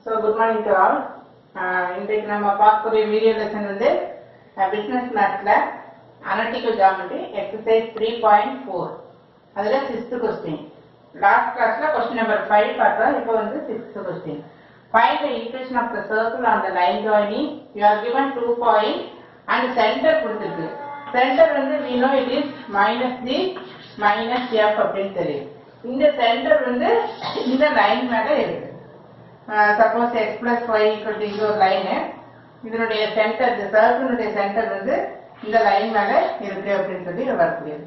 So good morning to all இன்றைக்கு நம்ம பார்க்கக்கூடிய வீடியோ லெசன் வந்து பிஸ்னஸ் மேத்ஸில் analytical geometry exercise three point four அதில் சிக்ஸ்த் கொஸ்டின் லாஸ்ட் கிளாஸில் கொஸ்டின் நம்பர் ஃபைவ் பார்த்தோம் இப்போ வந்து sixth question find the equation of the circle on the line joining you are given two point and centre கொடுத்துருக்கு centre வந்து we know it is minus தி minus F அப்படின்னு தெரியும் இந்த சென்டர் வந்து இந்த லைன் மேல இருக்கு suppose X plus Y equal இங்க ஒரு லைனு இதனுடைய சென்டர் இந்த சர்க்கிளுடைய சென்டர் வந்து இந்த லைன் மேல இருக்கு அப்படின்னு சொல்லி வரக்கூடியது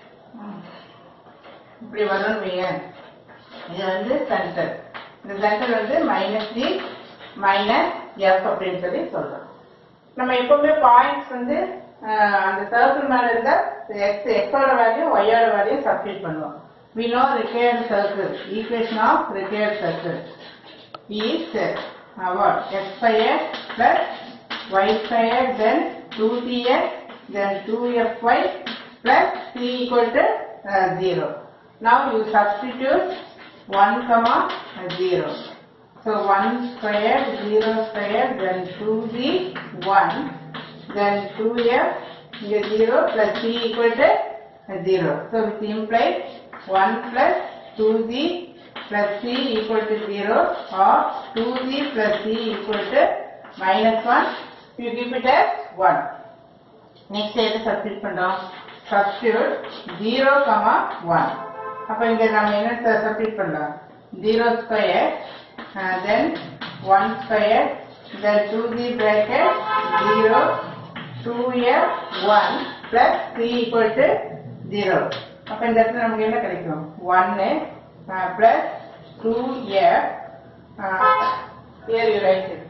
இப்படி வரும்னு வைங்க இது வந்து சென்டர் இந்த சென்டர் வந்து மைனஸ் டி மைனஸ் எஃப் அப்படின்னு சொல்லி சொல்றோம் நம்ம எப்பவுமே பாயிண்ட்ஸ் வந்து அஹ், அந்த சர்க்கிள் மேல இருந்தா எக்ஸ் எக்ஸோட வேல்யூ ஒய்யோட வேல்யூ சப்ஸ்டிட் பண்ணுவோம் we know required circle equation of required circle is uh, what x squared plus y squared then 2cx then 2fy plus c equal to uh, 0 now you substitute 1 comma 0 so 1 squared 0 squared then 2b 1 then 2f here 0 plus c equal to 0 so which implies 1 plus 2z plus c equal to 0 or 2z plus c equal to minus 1 you give it as 1 next எது substitute பண்றோம் substitute 0 comma 1 அப்ப இங்க நம்ம என்ன substitute பண்ணலாம் 0 square uh, then 1 square then 2z bracket 0 2f 1 plus c equal to 0 அப்ப இந்த இடத்துல நமக்கு என்ன கிடைக்கும் 1 uh, plus 2f uh, here you write it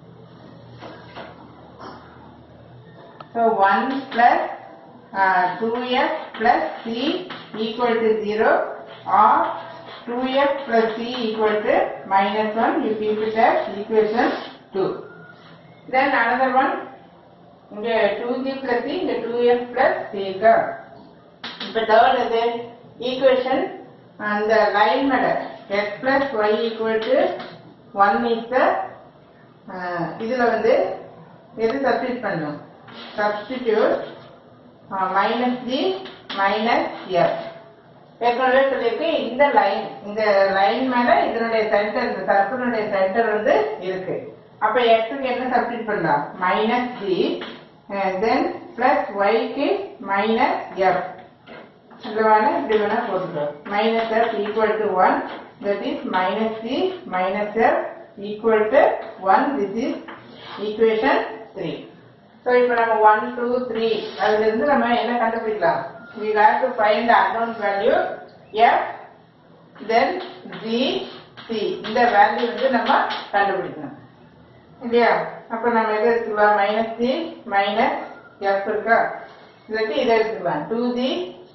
So 1 plus uh, 2f plus c equal to 0 or 2f plus c equal to minus 1 you keep it as equation 2. Then another one இங்க 2g plus c இங்க 2f plus c இருக்கா இப்ப third இது equation அந்த line மேல x plus y equal to 1 is the uh, இதுல வந்து எது சப்ஸ்டிட் பண்ணும் substitute minus D minus F ஏற்கனவே சொல்லியிருக்கு இந்த லைன் இந்த லைன் மேல இதனுடைய சென்டர் இந்த சர்க்கிளுடைய சென்டர் வந்து இருக்கு அப்ப எக்ஸுக்கு என்ன சப்ஸ்டிட் பண்ணலாம் மைனஸ் டி தென் பிளஸ் ஒய்க்கு மைனஸ் எஃப் இதுல வேணா இப்படி வேணா போட்டுக்கலாம் minus F equal to one that is minus C minus F equal to one this is equation three so இப்போ நம்ம ஒன் டூ த்ரீ அதுல இருந்து நம்ம என்ன கண்டுபிடிக்கலாம் we have to find the unknown value f then g c இந்த value வந்து நம்ம கண்டுபிடிக்கணும் இல்லையா அப்ப நம்ம எதை எடுத்துக்கலாம் மைனஸ் சி மைனஸ் எஃப் இருக்கா இல்லாட்டி இதை எடுத்துக்கலாம் two G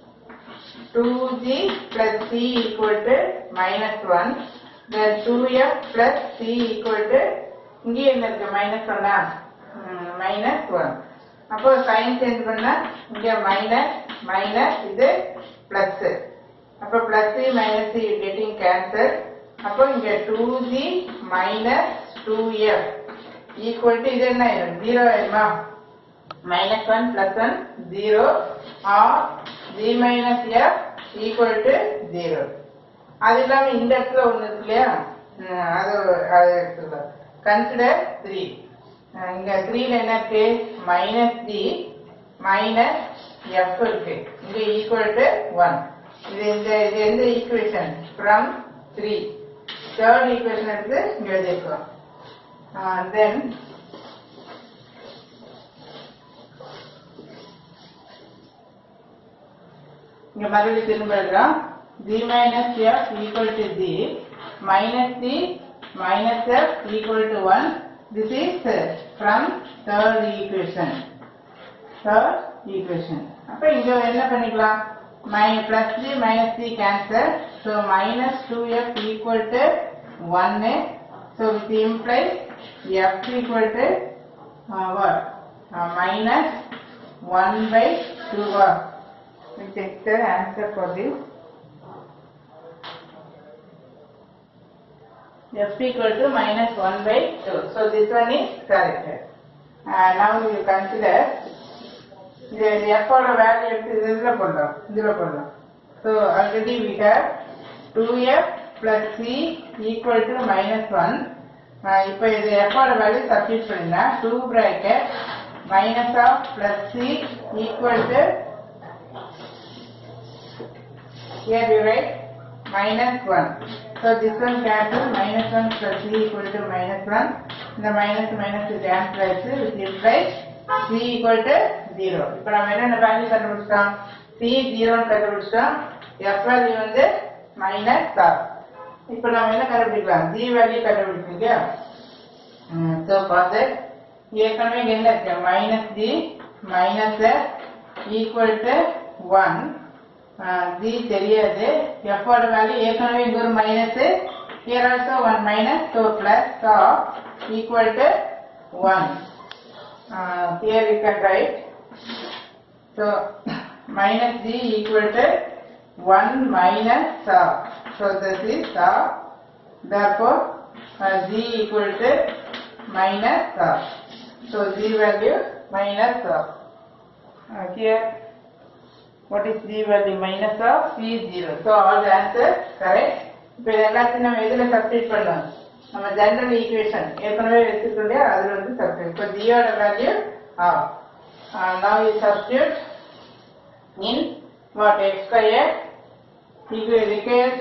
two G plus C equal to minus one then two F plus C equal to இங்கே என்ன இருக்கு மைனஸ் ஒன்னா மைனஸ் ஒன் அப்போ சைன் சேஞ்ச் பண்ணா இங்க மைனஸ் மைனஸ் இது பிளஸ் அப்போ plus minus C getting cancel அப்போ இங்க two G minus two F equal to இது என்ன ஆயிடும் ஜீரோ ஆயிடுமா minus one plus one zero or G minus F equal to zero அது இல்லாம இந்த இடத்துல ஒண்ணு இருக்கு இல்லையா ம், அது அது எடுத்துக்கலாம் கன்சிடர் த்ரீ இங்க த்ரீல என்ன இருக்கு மைனஸ் டி மைனஸ் எஃப் இருக்கு இங்க ஈக்குவல் டு ஒன் இது இந்த இது எந்த equation from three third equation எடுத்து இங்க எழுதிருக்கோம் தென் இங்க மறுபடியும் திரும்ப எழுதுறோம் g minus f equal to g minus c minus f equal to 1 this is uh, from third equation third equation அப்ப இங்க என்ன பண்ணிக்கலாம் my plus 3 minus 3 cancel so minus 2f equal to 1 so which implies f equal to uh, what uh, minus 1 by 2 uh, we take the answer for this f equal to minus 1 by 2. So this one is correct. Uh, now we consider இந்த f ஓட value எடுத்து இது இதுல போடலாம் இதுல போடலாம் so already we have two F plus C equal to minus one இப்போ இது f ஓட வேல்யூ சப்ஸ்டியூட் பண்ணினா two bracket minus half plus C equal to here you write minus 1. So this one cancel minus 1 plus c equal to minus 1. The minus minus is cancelled which implies c equal to 0. இப்போ நம்ம என்னென்ன value கண்டுபிடிச்சோம் c 0 கண்டுபிடிச்சோம் f value வந்து minus or இப்போ நம்ம என்ன கண்டுபிடிக்கலாம் g வேல்யூ கண்டுபிடிச்சீங்க ஸோ ஃபார் ஏற்கனவே இங்க என்ன இருக்கு minus G minus equal to one G தெரியாது எஃப் ஓட வேல்யூ ஏற்கனவே இங்க ஒரு minus here also one minus so plus half equal to one here you can write so minus G equal to one minus half so this is half therefore uh, g equal to minus of. So g value minus of. Uh, here, what is g value minus of? c is 0. So all the answers correct. இப்போ இது எல்லாத்தையும் நம்ம எதில் substitute பண்ணோம் நம்ம general equation ஏற்கனவே வச்சுருக்கோம் இல்லையா அதில் வந்து சப்ஸ்டிட் இப்போ ஜியோட value half now you substitute in what x square equal required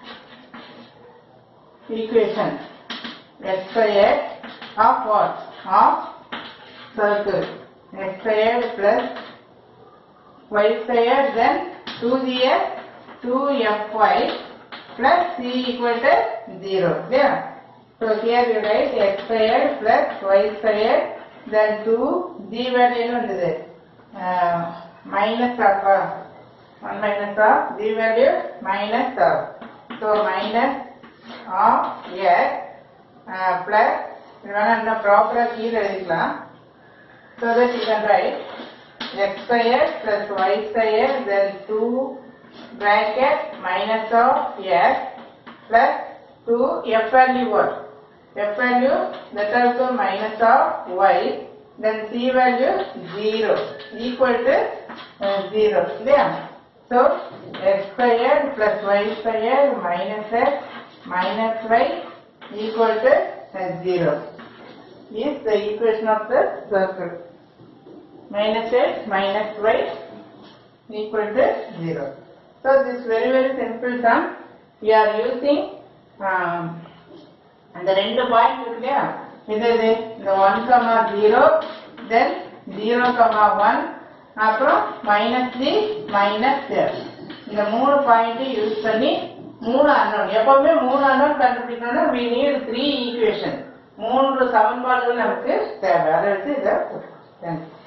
equation x squared of what? Of circle. x squared plus y squared then 2gx 2fy plus c equal to 0. Yeah. So here you write x squared plus y squared then 2 g value என்ன வந்தது uh, minus of uh, 1 minus of g value minus of so minus of x uh, plus இது வேணா இன்னும் ப்ராப்பரா கீழே எழுதிக்கலாம் so that you can write x squared plus y squared then 2 bracket minus of x plus 2 f value what f value that also minus of y then c value 0 equal to uh, 0 இல்லையா so x squared plus y squared minus x minus y equal to uh, 0 is the equation of the circle minus x minus y equal to 0 so this very very simple sum we are using um, அந்த ரெண்டு point இருக்கு இல்லையா இது இது இந்த one comma zero then zero comma one அப்புறம் minus three minus இந்த மூணு பாயிண்ட் யூஸ் பண்ணி மூணு அன்னோன் எப்பவுமே மூணு அன்னோன் கண்டுபிடிக்கணும்னா we need த்ரீ ஈக்குவேஷன் மூன்று சமன்பாடுகள் நமக்கு தேவை அதை வச்சு இதை தேங்க்யூ